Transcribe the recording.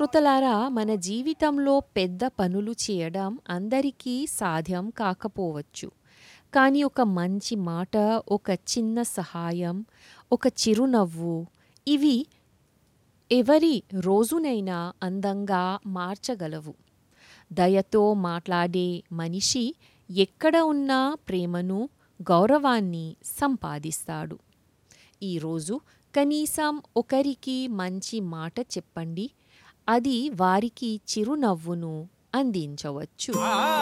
శ్రోతలారా మన జీవితంలో పెద్ద పనులు చేయడం అందరికీ సాధ్యం కాకపోవచ్చు కానీ ఒక మంచి మాట ఒక చిన్న సహాయం ఒక చిరునవ్వు ఇవి ఎవరి రోజునైనా అందంగా మార్చగలవు దయతో మాట్లాడే మనిషి ఎక్కడ ఉన్నా ప్రేమను గౌరవాన్ని సంపాదిస్తాడు ఈరోజు కనీసం ఒకరికి మంచి మాట చెప్పండి అది వారికి చిరునవ్వును అందించవచ్చు